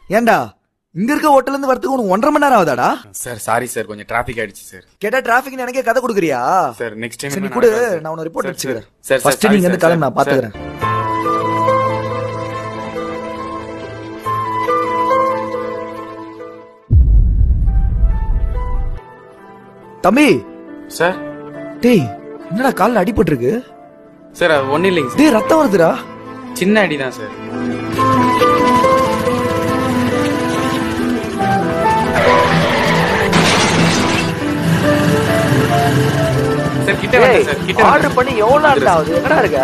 ஏன்டா இங்க இருக்க ஹோட்டல்ல இருந்து வரதுக்கு உனக்கு ஒன்றரை மணி நேரம் ஆகுதாடா சார் சாரி சார் கொஞ்சம் டிராஃபிக் ஆயிடுச்சு சார் கேட்டா டிராபிக் எனக்கே கதை கொடுக்குறியா சார் நெக்ஸ்ட் டைம் சரி நீ கூட நான் உன ரிப்போர்ட் அடிச்சுக்கிறேன் சார் ஃபர்ஸ்ட் நீங்க வந்து கிளம்பு நான் பாத்துக்கிறேன் தம்பி சார் டேய் என்னடா கால்ல அடிபட்டு இருக்கு சார் அது ஒன்றும் இல்லைங்க சார் டேய் ரத்தம் வருதுடா சின்ன அடி தான் சார் சார் கிட்ட வாங்க சார் கிட்ட வாங்க ஆர்டர் பண்ணி எவ்வளவு நேரம் ஆகுது எங்கடா இருக்க